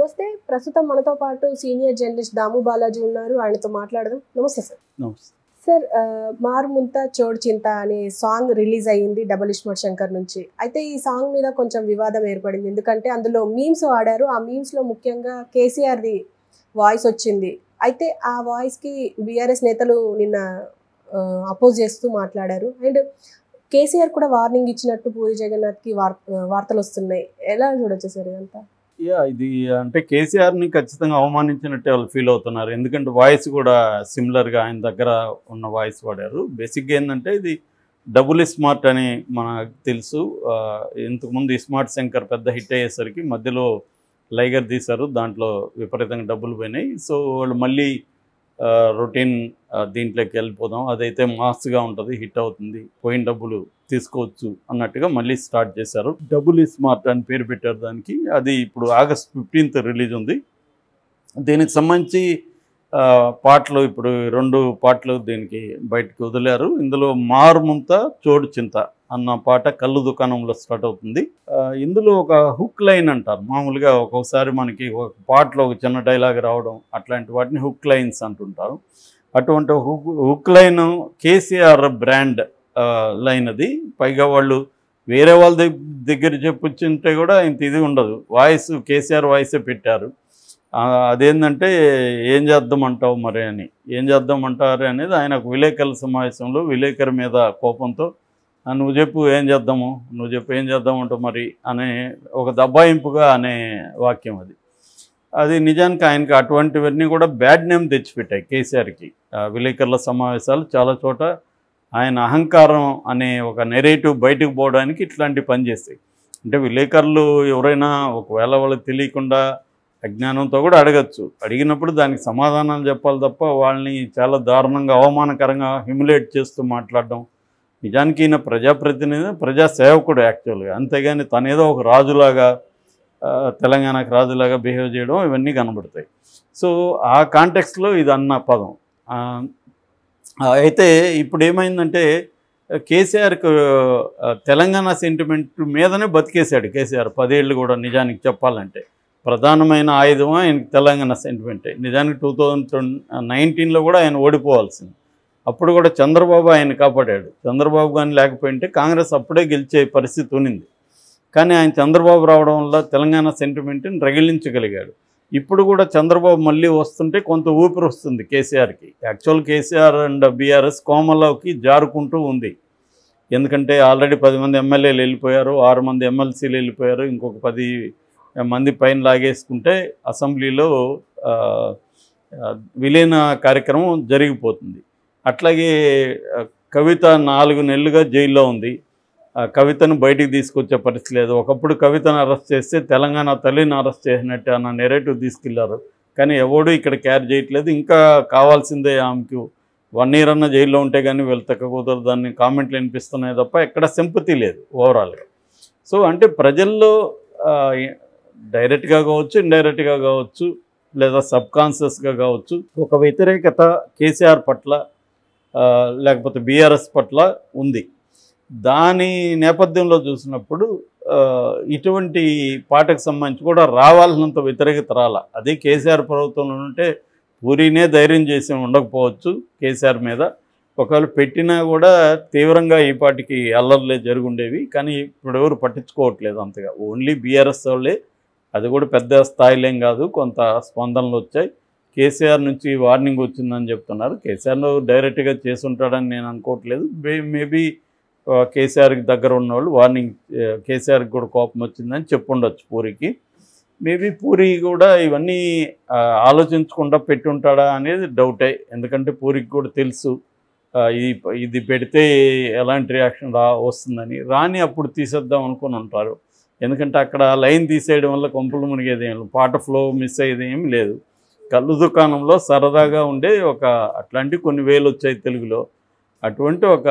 నమస్తే ప్రస్తుతం మనతో పాటు సీనియర్ జర్నలిస్ట్ దాము బాలాజీ ఉన్నారు ఆయనతో మాట్లాడదాం నమస్తే సార్ నమస్తే సార్ ఆ, మారుముంత చోడు చింత అనే సాంగ్ రిలీజ్ అయ్యింది డబుల్ ఇష్మర్ శంకర్ నుంచి అయితే ఈ సాంగ్ మీద కొంచెం వివాదం ఏర్పడింది ఎందుకంటే అందులో మీమ్స్ వాడారు ఆ మీమ్స్ లో ముఖ్యంగా కేసీఆర్ది వాయిస్ వచ్చింది అయితే ఆ వాయిస్ కి బీఆర్ఎస్ నేతలు నిన్న అపోజ్ చేస్తూ మాట్లాడారు అండ్ కేసీఆర్ కూడా వార్నింగ్ ఇచ్చినట్టు పూరి జగన్నాథ్ కి వార్ వార్తలు వస్తున్నాయి ఎలా చూడొచ్చు సార్ ఇదంతా యా ఇది అంటే కేసీఆర్ని ఖచ్చితంగా అవమానించినట్టే వాళ్ళు ఫీల్ అవుతున్నారు ఎందుకంటే వాయిస్ కూడా సిమిలర్గా ఆయన దగ్గర ఉన్న వాయిస్ వాడారు బేసిక్గా ఏంటంటే ఇది డబుల్ స్మార్ట్ అని మనకు తెలుసు ఆ, ఇంతకుముందు స్మార్ట్ శంకర్ పెద్ద హిట్ అయ్యేసరికి మధ్యలో లైగర్ తీశారు దాంట్లో విపరీతంగా డబ్బులు పోయినాయి సో వాళ్ళు మళ్ళీ రొటీన్ దీంట్లోకి వెళ్ళిపోదాం అదైతే మాస్గా ఉంటుంది హిట్ అవుతుంది పోయిన డబ్బులు తీసుకోవచ్చు అన్నట్టుగా మళ్ళీ స్టార్ట్ చేశారు డబుల్ స్మార్ట్ అని పేరు పెట్టారు దానికి అది ఇప్పుడు ఆగస్ట్ ఫిఫ్టీన్త్ రిలీజ్ ఉంది దీనికి సంబంధించి ఆ, పాటలు ఇప్పుడు రెండు పాటలు దీనికి బయటకు వదిలారు ఇందులో మారుముంత చోడు చింత అన్న పాట కళ్ళు దుకాణంలో స్టార్ట్ అవుతుంది ఆ, ఇందులో ఒక హుక్ లైన్ అంటారు మామూలుగా ఒక్కొక్కసారి మనకి ఒక పాటలో ఒక చిన్న డైలాగ్ రావడం అట్లాంటి వాటిని హుక్ లైన్స్ అంటుంటారు అటువంటి hook hook line KCR brand ఆ, లైన్ అది పైగా వాళ్ళు వేరే వాళ్ళ దగ్- దగ్గర చెప్పుచ్చుంటే కూడా ఇంత ఇది ఉండదు వాయిస్ కేసీఆర్ వాయిసే పెట్టారు ఆ, అదేంటంటే ఏం చేద్దామంటావు మరి అని ఏం చేద్దామంటారు అనేది ఆయన ఒక విలేకరుల సమావేశంలో విలేకరు మీద కోపంతో "ఆ, నువ్వు చెప్పు ఏం చేద్దాము నువ్వు చెప్పు ఏం చేద్దామంటావు మరి అనే ఒక దబ్బాయింపుగా అనే వాక్యం అది అది నిజానికి ఆయనకి అటువంటివన్నీ కూడా బ్యాడ్ నేమ్ తెచ్చిపెట్టాయి కేసీఆర్కి ఆ, విలేకరుల సమావేశాలు చాలా చోట ఆయన అహంకారం అనే ఒక నెరేటివ్ బయటకు పోవడానికి ఇట్లాంటి పని చేస్తాయి అంటే విలేకరులు ఎవరైనా ఒకవేళ వాళ్ళకి తెలియకుండా అజ్ఞానంతో కూడా అడగచ్చు అడిగినప్పుడు దానికి సమాధానాలు చెప్పాలి తప్ప వాళ్ళని చాలా దారుణంగా అవమానకరంగా హ్యూమిలేట్ చేస్తూ మాట్లాడడం నిజానికి ఈయన ప్రజాప్రతినిధి ప్రజా సేవకుడు యాక్చువల్గా అంతేగాని తనేదో ఒక రాజులాగా ఆ, తెలంగాణకు రాజులాగా బిహేవ్ చేయడం ఇవన్నీ కనబడతాయి సో ఆ కాంటెక్స్లో ఇది అన్న పదం ఆ, ఆ, అయితే ఇప్పుడు ఏమైందంటే కేసీఆర్కు ఆ, తెలంగాణ సెంటిమెంట్ మీదనే బతికేశాడు కేసీఆర్ పదేళ్ళు కూడా నిజానికి చెప్పాలంటే ప్రధానమైన ఆయుధం ఆయనకి తెలంగాణ సెంటిమెంటే నిజానికి టూ థౌజండ్ నైన్టీన్లో కూడా ఆయన ఓడిపోవాల్సింది అప్పుడు కూడా చంద్రబాబు ఆయన కాపాడాడు చంద్రబాబు కానీ లేకపోయింటే కాంగ్రెస్ అప్పుడే గెలిచే పరిస్థితి ఉన్నింది కానీ ఆయన చంద్రబాబు రావడం వల్ల తెలంగాణ సెంటిమెంట్ని రగిలించగలిగాడు ఇప్పుడు కూడా చంద్రబాబు మళ్ళీ వస్తుంటే కొంత ఊపిరి వస్తుంది కేసీఆర్కి యాక్చువల్ కేసీఆర్ అండ్ బీఆర్ఎస్ కోమలోకి జారుకుంటూ ఉంది ఎందుకంటే ఆల్రెడీ పది మంది ఎమ్మెల్యేలు వెళ్ళిపోయారు ఆరు మంది ఎమ్మెల్సీలు వెళ్ళిపోయారు ఇంకొక పది మంది పైన లాగేసుకుంటే అసెంబ్లీలో ఆ, ఆ, విలీన కార్యక్రమం జరిగిపోతుంది అట్లాగే ఆ, కవిత నాలుగు నెలలుగా జైల్లో ఉంది ఆ కవితను బయటికి తీసుకొచ్చే పరిస్థితి లేదు ఒకప్పుడు కవితను అరెస్ట్ చేస్తే తెలంగాణ తల్లిని అరెస్ట్ చేసినట్టు అన్న నెరేటివ్ తీసుకెళ్లారు కానీ ఎవడు ఇక్కడ క్యారీ చేయట్లేదు ఇంకా కావాల్సిందే ఆమెకు వన్ ఇయర్ అన్న జైల్లో ఉంటే కానీ వీళ్ళు తగ్గకూడదు దాన్ని కామెంట్లు వినిపిస్తున్నాయి తప్ప ఎక్కడ సింపతి లేదు ఓవరాల్గా సో అంటే ప్రజల్లో డైరెక్ట్గా కావచ్చు ఇండైరెక్ట్గా కావచ్చు లేదా సబ్ కాన్షియస్గా కావచ్చు ఒక వ్యతిరేకత కేసీఆర్ పట్ల ఆ, లేకపోతే బీఆర్ఎస్ పట్ల ఉంది దాని నేపథ్యంలో చూసినప్పుడు ఆ, ఇటువంటి పాటకు సంబంధించి కూడా రావాల్సినంత వ్యతిరేకత రాల అదే కేసీఆర్ ప్రభుత్వంలో ఉంటే పూరినే ధైర్యం చేసి ఉండకపోవచ్చు కేసీఆర్ మీద ఒకవేళ పెట్టినా కూడా తీవ్రంగా ఈ పాటికి అల్లర్లే జరుగుండేవి కానీ ఇప్పుడు ఎవరు పట్టించుకోవట్లేదు అంతగా ఓన్లీ బీఆర్ఎస్ వాళ్ళే అది కూడా పెద్ద స్థాయిలేం కాదు కొంత స్పందనలు వచ్చాయి కేసీఆర్ నుంచి వార్నింగ్ వచ్చిందని చెప్తున్నారు కేసీఆర్ను డైరెక్ట్గా చేసి ఉంటాడని నేను అనుకోవట్లేదు మేబీ కేసీఆర్కి దగ్గర ఉన్నవాళ్ళు వార్నింగ్ కేసీఆర్కి కూడా కోపం వచ్చిందని చెప్పుండొచ్చు పూరికి మేబీ పూరి కూడా ఇవన్నీ ఆ, ఆలోచించకుండా పెట్టుంటాడా అనేది డౌటే ఎందుకంటే పూరికి కూడా తెలుసు ఆ, ఇది ఇది పెడితే ఎలాంటి రియాక్షన్ రా వస్తుందని రాని అప్పుడు తీసేద్దాం అనుకుని ఉంటారు ఎందుకంటే అక్కడ లైన్ తీసేయడం వల్ల కొంపలు మునిగేది ఏం లేదు. పాట ఫ్లో మిస్ అయ్యేది ఏం లేదు కళ్ళు దుకాణంలో సరదాగా ఉండే ఒక అట్లాంటి కొన్ని వేలు వచ్చాయి తెలుగులో అటువంటి ఒక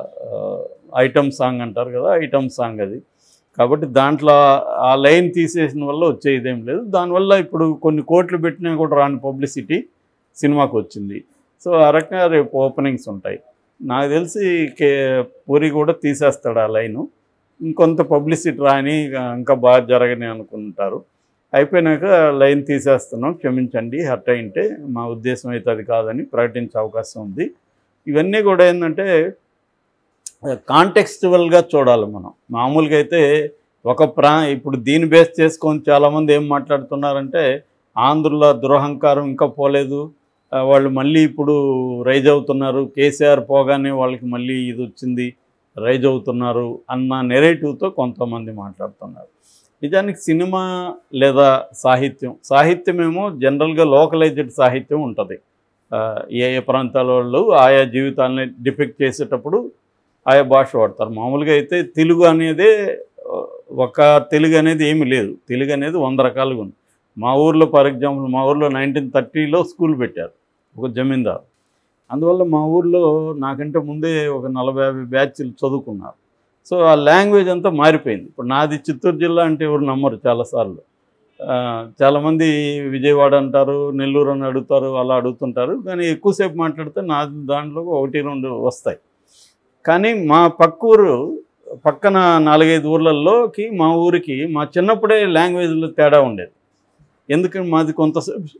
ఐటమ్ సాంగ్ అంటారు కదా ఐటమ్ సాంగ్ అది కాబట్టి దాంట్లో ఆ లైన్ తీసేసిన వల్ల వచ్చేదేం లేదు దానివల్ల ఇప్పుడు కొన్ని కోట్లు పెట్టినా కూడా రాని పబ్లిసిటీ సినిమాకి వచ్చింది సో ఆ రకంగా రేపు ఓపెనింగ్స్ ఉంటాయి నాకు తెలిసి కే పూరి కూడా తీసేస్తాడు ఆ లైను ఇంకొంత పబ్లిసిటీ రాని ఇంకా బాగా జరగని అనుకుంటారు అయిపోయినాక లైన్ తీసేస్తున్నాం క్షమించండి హర్ట్ అయింటే మా ఉద్దేశం అయితే అది కాదని ప్రకటించే అవకాశం ఉంది ఇవన్నీ కూడా ఏంటంటే కాంటెక్స్చువల్గా చూడాలి మనం మామూలుగా అయితే ఒక ప్రా ఇప్పుడు దీన్ని బేస్ చేసుకొని చాలామంది ఏం మాట్లాడుతున్నారంటే ఆంధ్రుల దురహంకారం ఇంకా పోలేదు ఆ, వాళ్ళు మళ్ళీ ఇప్పుడు రైజ్ అవుతున్నారు కేసీఆర్ పోగానే వాళ్ళకి మళ్ళీ ఇది వచ్చింది రైజ్ అవుతున్నారు అన్న నెరేటివ్తో కొంతమంది మాట్లాడుతున్నారు నిజానికి సినిమా లేదా సాహిత్యం సాహిత్యం ఏమో జనరల్గా లోకలైజ్డ్ సాహిత్యం ఉంటుంది ఆ, ఏ ఏ ప్రాంతాల వాళ్ళు ఆయా జీవితాలని డిపిక్ట్ చేసేటప్పుడు ఆయా భాష వాడతారు మామూలుగా అయితే తెలుగు అనేదే ఆ, ఒక తెలుగు అనేది ఏమీ లేదు తెలుగు అనేది వంద రకాలుగా ఉంది మా ఊర్లో ఫర్ ఎగ్జాంపుల్ మా ఊర్లో నైన్టీన్ థర్టీలో స్కూల్ పెట్టారు ఒక జమీందారు అందువల్ల మా ఊర్లో నాకంటే ముందే ఒక నలభై యాభై బ్యాచ్లు చదువుకున్నారు సో ఆ లాంగ్వేజ్ అంతా మారిపోయింది ఇప్పుడు నాది చిత్తూరు జిల్లా అంటే ఎవరు నమ్మరు చాలాసార్లు ఆ, చాలామంది విజయవాడ అంటారు నెల్లూరు అని అడుగుతారు అలా అడుగుతుంటారు కానీ ఎక్కువసేపు మాట్లాడితే నా దాంట్లో ఒకటి రెండు వస్తాయి కానీ మా పక్క ఊరు పక్కన నాలుగైదు ఊర్లలోకి మా ఊరికి మా చిన్నప్పుడే లాంగ్వేజ్లో తేడా ఉండేది ఎందుకంటే మాది కొంత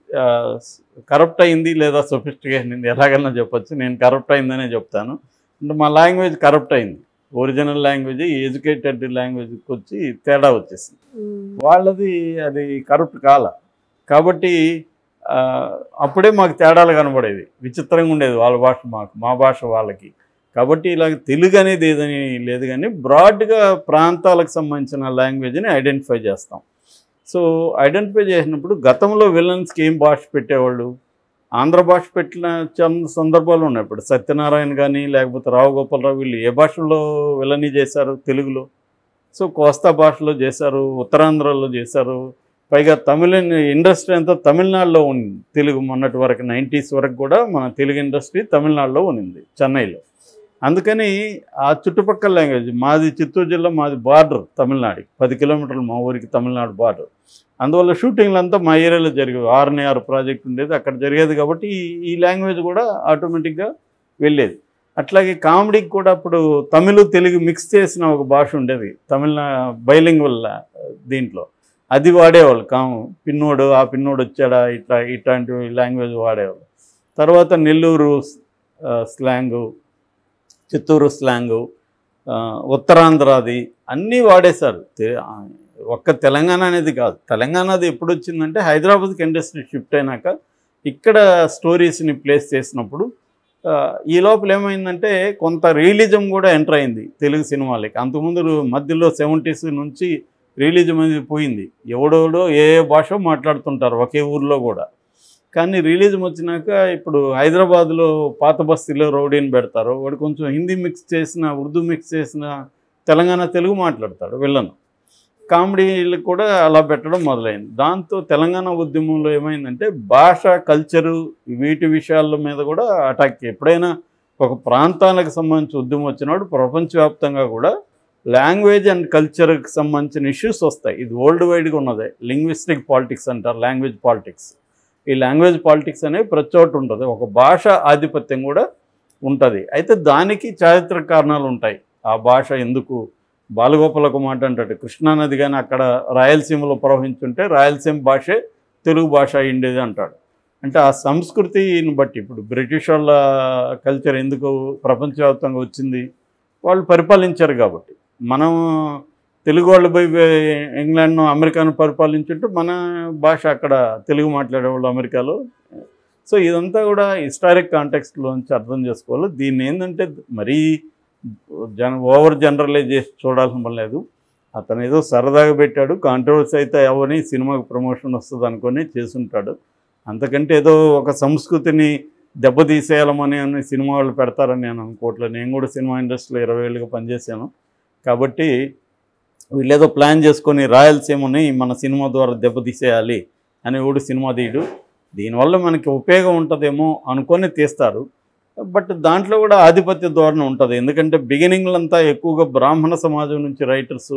కరప్ట్ అయింది లేదా సొఫిస్టికేషన్ అయింది ఎలాగైనా చెప్పొచ్చు నేను కరప్ట్ అయిందనే చెప్తాను అంటే మా లాంగ్వేజ్ కరప్ట్ అయింది ఒరిజినల్ లాంగ్వేజ్ ఎడ్యుకేటెడ్ లాంగ్వేజ్కి వచ్చి తేడా వచ్చేసింది మ్మ్. వాళ్ళది అది కరప్ట్ కాల కాబట్టి ఆ, అప్పుడే మాకు తేడాలు కనబడేవి విచిత్రంగా ఉండేది వాళ్ళ భాష మాకు మా భాష వాళ్ళకి కాబట్టి ఇలాగ తెలుగు అనేది ఏదని లేదు కానీ బ్రాడ్గా ప్రాంతాలకు సంబంధించిన లాంగ్వేజ్ని ఐడెంటిఫై చేస్తాం సో ఐడెంటిఫై చేసినప్పుడు గతంలో విలన్స్కి ఏం భాష పెట్టేవాళ్ళు ఆంధ్ర భాష పెట్టిన చాలా సందర్భాలు ఉన్నాయి ఇప్పుడు సత్యనారాయణ కానీ లేకపోతే రావు గోపాలరావు వీళ్ళు ఏ భాషలో విలని చేశారు తెలుగులో సో కోస్తా భాషలో చేశారు ఉత్తరాంధ్రలో చేశారు పైగా తమిళ ఇండస్ట్రీ అంతా తమిళనాడులో ఉంది తెలుగు మొన్నటి వరకు నైంటీస్ వరకు కూడా మన తెలుగు ఇండస్ట్రీ తమిళనాడులో ఉన్నింది చెన్నైలో అందుకని ఆ చుట్టుపక్కల లాంగ్వేజ్ మాది చిత్తూరు జిల్లా మాది బార్డర్ తమిళనాడు పది కిలోమీటర్లు మా ఊరికి తమిళనాడు బార్డర్ అందువల్ల షూటింగ్లు అంతా మా ఏరియాలో జరిగేవి ఆర్ని ఆరు ప్రాజెక్ట్ ఉండేది అక్కడ జరిగేది కాబట్టి ఈ- ఈ లాంగ్వేజ్ కూడా ఆటోమేటిక్గా వెళ్ళేది అట్లాగే కామెడీకి కూడా అప్పుడు తమిళ తెలుగు మిక్స్ చేసిన ఒక భాష ఉండేది తమిళ బైలింగ్వల్ దీంట్లో అది వాడేవాళ్ళు కాము పిన్నోడు ఆ పిన్నోడు వచ్చాడా ఇట్లా ఇట్లాంటి లాంగ్వేజ్ వాడేవాళ్ళు తర్వాత నెల్లూరు స్లాంగు చిత్తూరు స్లాంగు ఆ, ఉత్తరాంధ్రది అన్నీ వాడేశారు తె- ఆ, ఒక్క తెలంగాణ అనేది కాదు తెలంగాణది ఎప్పుడు వచ్చిందంటే హైదరాబాద్కి ఇండస్ట్రీ షిఫ్ట్ అయినాక ఇక్కడ స్టోరీస్ని ప్లేస్ చేసినప్పుడు ఆ, ఈ లోపల ఏమైందంటే కొంత రియలిజం కూడా ఎంటర్ అయింది తెలుగు సినిమాలకి అంతకుముందు మధ్యలో సెవెంటీస్ నుంచి రియలిజం అనేది పోయింది ఎవడెవడో ఏ ఏ భాష మాట్లాడుతుంటారు ఒకే ఊర్లో కూడా కానీ రిలీజ్ వచ్చినాక ఇప్పుడు హైదరాబాద్లో పాత బస్తీలో రౌడీని పెడతారు వాడు కొంచెం హిందీ మిక్స్ చేసిన ఉర్దూ మిక్స్ చేసిన తెలంగాణ తెలుగు మాట్లాడతాడు విళ్ళను కామెడీలకు కూడా అలా పెట్టడం మొదలైంది దాంతో తెలంగాణ ఉద్యమంలో ఏమైందంటే భాష కల్చరు వీటి విషయాల మీద కూడా అటాక్ ఎప్పుడైనా ఒక ప్రాంతాలకు సంబంధించి ఉద్యమం వచ్చినప్పుడు ప్రపంచవ్యాప్తంగా కూడా లాంగ్వేజ్ అండ్ కల్చర్కి సంబంధించిన ఇష్యూస్ వస్తాయి ఇది వరల్డ్ వైడ్గా ఉన్నదే లింగ్విస్టిక్ పాలిటిక్స్ అంటారు లాంగ్వేజ్ పాలిటిక్స్ ఈ లాంగ్వేజ్ పాలిటిక్స్ అనేవి ప్రతి చోట ఉంటుంది ఒక భాష ఆధిపత్యం కూడా ఉంటుంది అయితే దానికి చారిత్రక కారణాలు ఉంటాయి ఆ భాష ఎందుకు బాలగోపాల ఒక మాట అంటాడు కృష్ణానది కానీ అక్కడ రాయలసీమలో ప్రవహించుంటే రాయలసీమ భాషే తెలుగు భాష అయిండేది అంటాడు అంటే ఆ సంస్కృతిని బట్టి ఇప్పుడు బ్రిటిష్ వాళ్ళ కల్చర్ ఎందుకు ప్రపంచవ్యాప్తంగా వచ్చింది వాళ్ళు పరిపాలించారు కాబట్టి మనం తెలుగు వాళ్ళు పోయి ఇంగ్లాండ్ను అమెరికాను పరిపాలించుంటే మన భాష అక్కడ తెలుగు మాట్లాడేవాళ్ళు అమెరికాలో సో ఇదంతా కూడా హిస్టారిక్ కాంటెక్స్ట్లోంచి అర్థం చేసుకోవాలి దీన్ని ఏంటంటే మరీ జన ఓవర్ జనరలైజ్ చేసి చూడాల్సిన పని లేదు అతను ఏదో సరదాగా పెట్టాడు కాంట్రవర్సీ అయితే ఎవరిని సినిమాకి ప్రమోషన్ వస్తుంది అనుకొని చేసుంటాడు అంతకంటే ఏదో ఒక సంస్కృతిని దెబ్బతీసేయాలమని అని సినిమా వాళ్ళు పెడతారని నేను అనుకోవట్లేదు నేను కూడా సినిమా ఇండస్ట్రీలో ఇరవై ఏళ్ళుగా పనిచేశాను కాబట్టి వీళ్ళు ఏదో ప్లాన్ చేసుకొని రాయలసీమని మన సినిమా ద్వారా దెబ్బతీసేయాలి అని కూడా సినిమా తీయడు దీనివల్ల మనకి ఉపయోగం ఉంటుందేమో అనుకొని తీస్తారు బట్ దాంట్లో కూడా ఆధిపత్య ధోరణి ఉంటుంది ఎందుకంటే బిగినింగ్లో అంతా ఎక్కువగా బ్రాహ్మణ సమాజం నుంచి రైటర్సు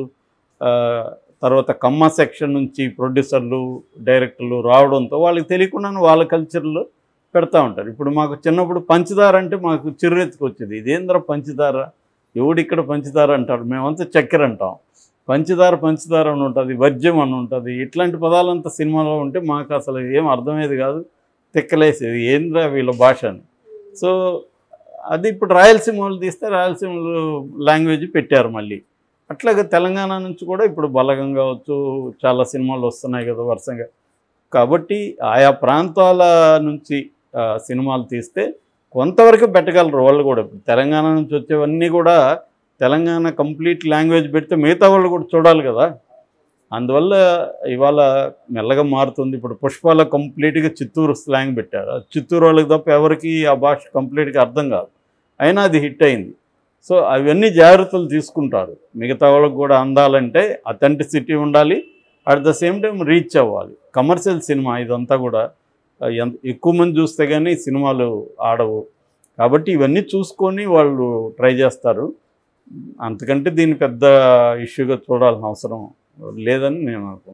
తర్వాత కమ్మ సెక్షన్ నుంచి ప్రొడ్యూసర్లు డైరెక్టర్లు రావడంతో వాళ్ళకి తెలియకుండానే వాళ్ళ కల్చర్లో పెడతా ఉంటారు ఇప్పుడు మాకు చిన్నప్పుడు పంచదార అంటే మాకు చిర్రెత్తుకు వచ్చేది ఇదేంద్ర పంచదార ఎవడు ఇక్కడ పంచదార అంటాడు మేమంతా చక్కెర అంటాం పంచదార పంచదార అని ఉంటుంది వర్జ్యం అని ఉంటుంది ఇట్లాంటి పదాలంతా సినిమాలో ఉంటే మాకు అసలు ఏం అర్థమయ్యేది కాదు తిక్కలేసేది ఏంద్రా వీళ్ళ భాష అని సో అది ఇప్పుడు రాయలసీమలు తీస్తే రాయలసీమలు లాంగ్వేజ్ పెట్టారు మళ్ళీ అట్లాగే తెలంగాణ నుంచి కూడా ఇప్పుడు బలగం కావచ్చు చాలా సినిమాలు వస్తున్నాయి కదా వరుసగా కాబట్టి ఆయా ప్రాంతాల నుంచి ఆ, సినిమాలు తీస్తే కొంతవరకు పెట్టగలరు వాళ్ళు కూడా ఇప్పుడు తెలంగాణ నుంచి వచ్చేవన్నీ కూడా తెలంగాణ కంప్లీట్ లాంగ్వేజ్ పెడితే మిగతా వాళ్ళు కూడా చూడాలి కదా అందువల్ల ఇవాళ మెల్లగా మారుతుంది ఇప్పుడు పుష్పాల కంప్లీట్గా చిత్తూరు స్లాంగ్ పెట్టారు ఆ చిత్తూరు వాళ్ళకి తప్ప ఎవరికి ఆ భాష కంప్లీట్గా అర్థం కాదు అయినా అది హిట్ అయింది సో అవన్నీ జాగ్రత్తలు తీసుకుంటారు మిగతా వాళ్ళకి కూడా అందాలంటే అథెంటిసిటీ ఉండాలి at the same time reach అవ్వాలి కమర్షియల్ సినిమా ఇదంతా కూడా ఆ, ఎంత ఎక్కువ మంది చూస్తే కానీ సినిమాలు ఆడవు కాబట్టి ఇవన్నీ చూసుకొని వాళ్ళు ట్రై చేస్తారు అంతకంటే దీన్ని పెద్ద ఇష్యూగా చూడాల్సిన అవసరం లేదని నేను అనుకుంటున్నాను